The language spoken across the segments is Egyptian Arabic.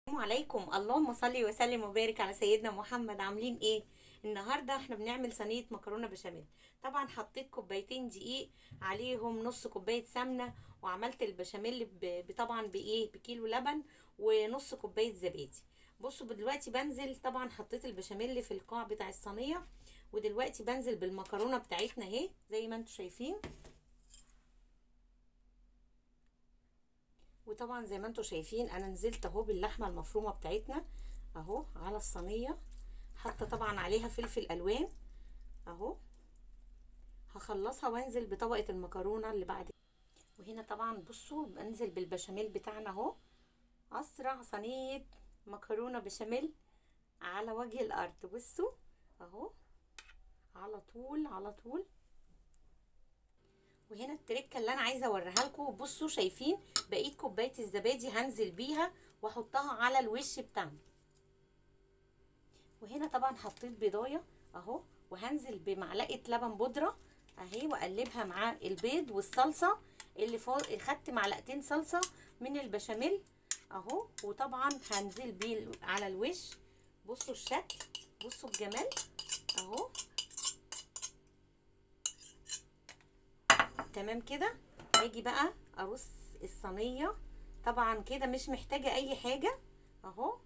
السلام عليكم اللهم صل وسلم وبارك على سيدنا محمد عاملين ايه النهارده احنا بنعمل صينيه مكرونه بشاميل طبعا حطيت كوبايتين دقيق عليهم نص كوبايه سمنه وعملت البشاميل ب- طبعا بايه بكيلو لبن ونص كوبايه زبادي بصوا دلوقتي بنزل طبعا حطيت البشاميل في القاع بتاع الصينيه ودلوقتي بنزل بالمكرونه بتاعتنا اهي زي ما انتم شايفين وطبعا زي ما انتم شايفين انا نزلت اهو باللحمه المفرومه بتاعتنا اهو على الصينيه حاطه طبعا عليها فلفل الوان اهو هخلصها وانزل بطبقه المكرونه اللي بعد وهنا طبعا بصوا بنزل بالبشاميل بتاعنا اهو اسرع صينيه مكرونه بشاميل على وجه الارض بصوا اهو على طول على طول وهنا التركه اللي انا عايزه اوريها لكم بصوا شايفين بقيه كوبايه الزبادي هنزل بيها واحطها على الوش بتاعنا وهنا طبعا حطيت بيضايه اهو وهنزل بمعلقه لبن بودره اهي واقلبها مع البيض والصلصه اللي فوق خدت معلقتين صلصه من البشاميل اهو وطبعا هنزل بيه على الوش بصوا الشكل بصوا الجمال اهو تمام كده هاجي بقى ارص الصينيه طبعا كده مش محتاجه اي حاجه اهو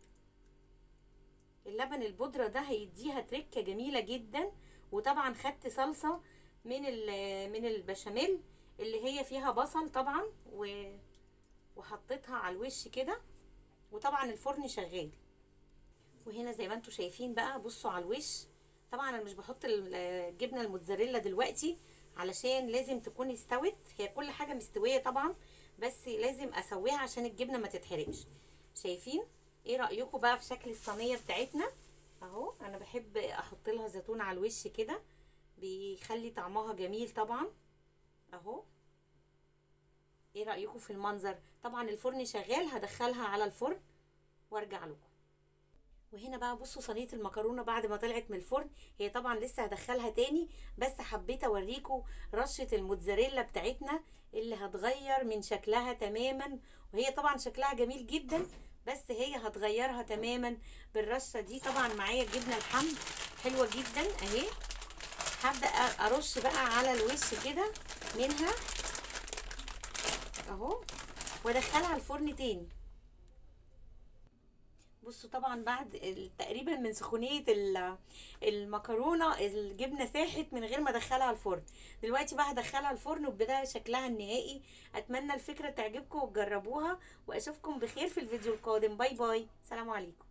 اللبن البودره ده هيديها تركه جميله جدا وطبعا خدت صلصه من من البشاميل اللي هي فيها بصل طبعا و وحطيتها على الوش كده وطبعا الفرن شغال وهنا زي ما انتم شايفين بقى بصوا على الوش طبعا انا مش بحط الجبنه الموتزاريلا دلوقتي علشان لازم تكون استوت هي كل حاجه مستويه طبعا بس لازم اسويها عشان الجبنه ما تتحرقش شايفين ايه رايكم بقى في شكل الصينيه بتاعتنا اهو انا بحب احط لها زيتون على الوش كده بيخلي طعمها جميل طبعا اهو ايه رايكم في المنظر طبعا الفرن شغال هدخلها على الفرن وارجع لكم وهنا بقى بصوا صينيه المكرونه بعد ما طلعت من الفرن هي طبعا لسه هدخلها تاني بس حبيت اوريكم رشه الموتزاريلا بتاعتنا اللي هتغير من شكلها تماما وهي طبعا شكلها جميل جدا بس هي هتغيرها تماما بالرشه دي طبعا معايا الجبنه الحمض حلوه جدا اهي هبدا ارش بقى على الوش كده منها اهو وادخلها الفرن تاني بصوا طبعا بعد تقريبا من سخونيه المكرونه الجبنه ساحت من غير ما ادخلها الفرن دلوقتي بقى هدخلها الفرن وبدا شكلها النهائي اتمنى الفكره تعجبكم وتجربوها واشوفكم بخير في الفيديو القادم باي باي سلام عليكم